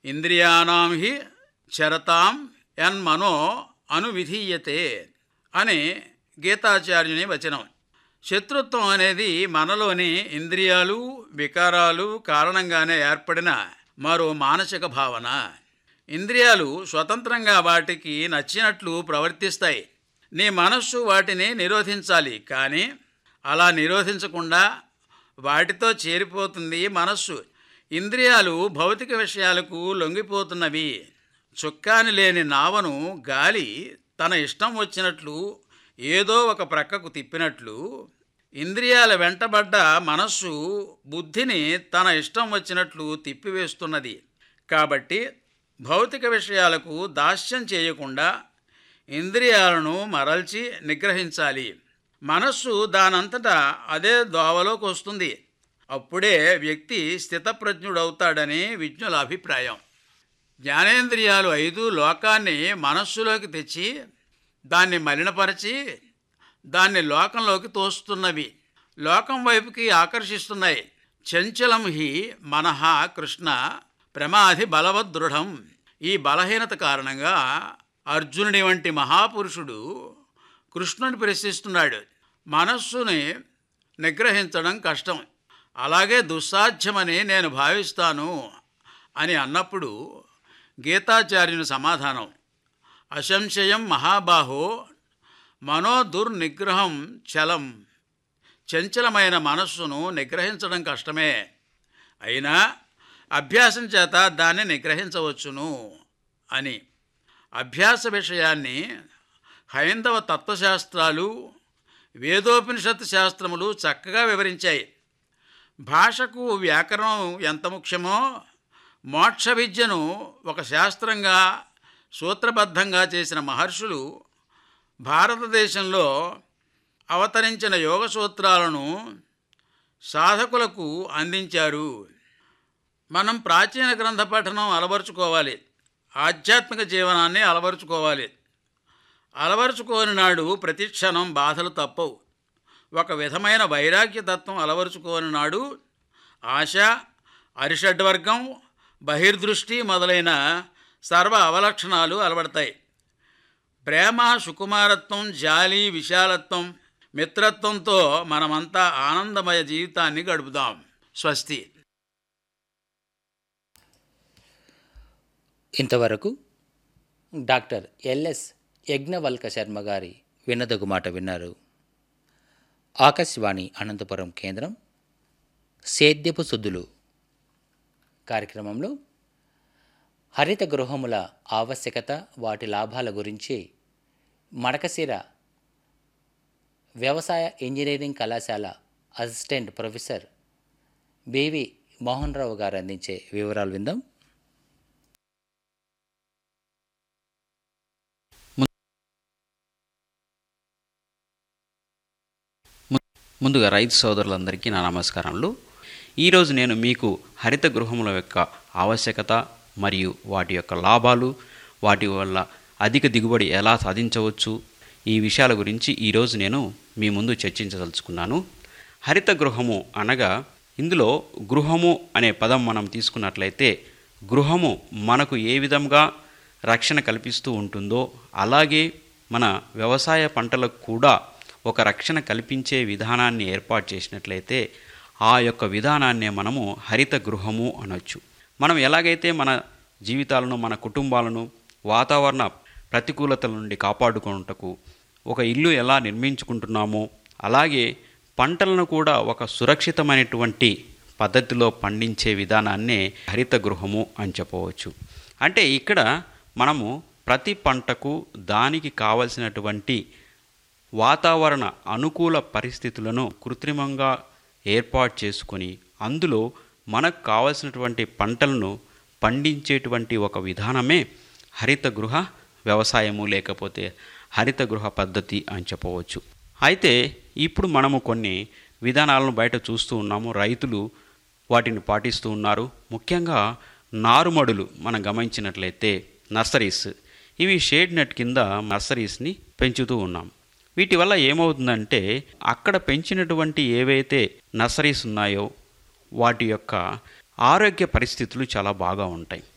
ఇంద్రియాణం హి చరతాం యన్మనో అనువిధీయతే అని గీతాచార్యుని వచనం శత్రుత్వం అనేది మనలోని ఇంద్రియాలు వికారాలు కారణంగానే ఏర్పడిన మరో మానసిక భావన ఇంద్రియాలు స్వతంత్రంగా వాటికి నచ్చినట్లు ప్రవర్తిస్తాయి నీ మనస్సు వాటిని నిరోధించాలి కానీ అలా నిరోధించకుండా వాటితో చేరిపోతుంది మనస్సు ఇంద్రియాలు భౌతిక విషయాలకు లొంగిపోతున్నవి చుక్కాని లేని నావను గాలి తన ఇష్టం వచ్చినట్లు ఏదో ఒక ప్రక్కకు తిప్పినట్లు ఇంద్రియాల వెంటబడ్డ మనస్సు బుద్ధిని తన ఇష్టం వచ్చినట్లు తిప్పివేస్తున్నది కాబట్టి భౌతిక విషయాలకు దాస్యం చేయకుండా ఇంద్రియాలను మరల్చి నిగ్రహించాలి మనస్సు దానంతటా అదే దోవలోకి వస్తుంది అప్పుడే వ్యక్తి స్థితప్రజ్ఞుడవుతాడని విజ్ఞుల అభిప్రాయం జ్ఞానేంద్రియాలు ఐదు లోకాన్ని మనస్సులోకి తెచ్చి దాన్ని మలినపరిచి దాన్ని లోకంలోకి తోస్తున్నవి లోకం వైపుకి ఆకర్షిస్తున్నాయి చంచలం హి మనహ కృష్ణ ప్రమాధి బలవదృఢం ఈ బలహీనత కారణంగా అర్జునుడి వంటి మహాపురుషుడు కృష్ణుని ప్రశ్నిస్తున్నాడు మనస్సుని నిగ్రహించడం కష్టం అలాగే దుస్సాధ్యమని నేను భావిస్తాను అని అన్నప్పుడు గీతాచార్యుని సమాధానం అసంశయం మహాబాహో మనోదుర్నిగ్రహం చలం చంచలమైన మనస్సును నిగ్రహించడం కష్టమే అయినా అభ్యాసం చేత దాన్ని నిగ్రహించవచ్చును అని అభ్యాస విషయాన్ని హైందవ తత్వశాస్త్రాలు వేదోపనిషత్ శాస్త్రములు చక్కగా వివరించాయి భాషకు వ్యాకరణం ఎంత ముఖ్యమో మోక్ష విద్యను ఒక శాస్త్రంగా సూత్రబద్ధంగా చేసిన మహర్షులు భారతదేశంలో అవతరించిన యోగ సూత్రాలను సాధకులకు అందించారు మనం ప్రాచీన గ్రంథ పఠనం అలవరుచుకోవాలి ఆధ్యాత్మిక జీవనాన్ని అలవరుచుకోవాలి అలవరుచుకోని నాడు ప్రతిక్షణం బాధలు తప్పవు ఒక విధమైన వైరాగ్యతత్వం అలవరుచుకోని నాడు ఆశ అరిషడ్వర్గం బహిర్దృష్టి మొదలైన సర్వ అవలక్షణాలు అలవడతాయి ప్రేమ సుకుమారత్వం జాలి విశాలత్వం మిత్రత్వంతో మనమంతా ఆనందమయ జీవితాన్ని గడుపుదాం స్వస్తి ఇంతవరకు డాక్టర్ ఎల్ఎస్ యజ్ఞవల్క శర్మ గారి వినదగు మాట విన్నారు ఆకాశవాణి అనంతపురం కేంద్రం సేద్యపు సుద్దులు కార్యక్రమంలో హరిత గృహముల ఆవశ్యకత వాటి లాభాల గురించి మడకశిర వ్యవసాయ ఇంజనీరింగ్ కళాశాల assistant professor BV Mohan Rao గారు అందించే వివరాలు విందాం ముందుగా రైతు సోదరులందరికీ నా నమస్కారములు ఈరోజు నేను మీకు హరిత గృహముల యొక్క ఆవశ్యకత మరియు వాటి యొక్క లాభాలు వాటి వల్ల అధిక దిగుబడి ఎలా సాధించవచ్చు ఈ విషయాల గురించి ఈరోజు నేను మీ ముందు చర్చించదలుచుకున్నాను హరిత గృహము అనగా ఇందులో గృహము అనే పదం మనం తీసుకున్నట్లయితే గృహము మనకు ఏ విధంగా రక్షణ కల్పిస్తూ ఉంటుందో అలాగే మన వ్యవసాయ పంటలకు కూడా ఒక రక్షణ కల్పించే విధానాన్ని ఏర్పాటు చేసినట్లయితే ఆ యొక్క విధానాన్నే మనము హరిత గృహము అనొచ్చు మనం ఎలాగైతే మన జీవితాలను మన కుటుంబాలను వాతావరణ ప్రతికూలతల నుండి కాపాడుకొనుటకు ఒక ఇల్లు ఎలా నిర్మించుకుంటున్నామో అలాగే పంటలను కూడా ఒక సురక్షితమైనటువంటి పద్ధతిలో పండించే విధానాన్నే హరిత గృహము అని చెప్పవచ్చు అంటే ఇక్కడ మనము ప్రతి పంటకు దానికి కావలసినటువంటి వాతావరణ అనుకూల పరిస్థితులను కృత్రిమంగా ఏర్పాటు చేసుకొని అందులో మనకు కావలసినటువంటి పంటలను పండించేటువంటి ఒక విధానమే హరిత గృహ వ్యవసాయము లేకపోతే హరిత గృహ పద్ధతి అని చెప్పవచ్చు అయితే ఇప్పుడు మనము కొన్ని విధానాలను బయట చూస్తూ ఉన్నాము రైతులు వాటిని పాటిస్తూ ఉన్నారు ముఖ్యంగా నారుమడులు మనం గమనించినట్లయితే నర్సరీస్ ఇవి షేడ్ నెట్ కింద నర్సరీస్ని పెంచుతూ ఉన్నాం వీటి వల్ల ఏమవుతుందంటే అక్కడ పెంచినటువంటి ఏవైతే నర్సరీస్ ఉన్నాయో వాటి యొక్క ఆరోగ్య పరిస్థితులు చాలా బాగా ఉంటాయి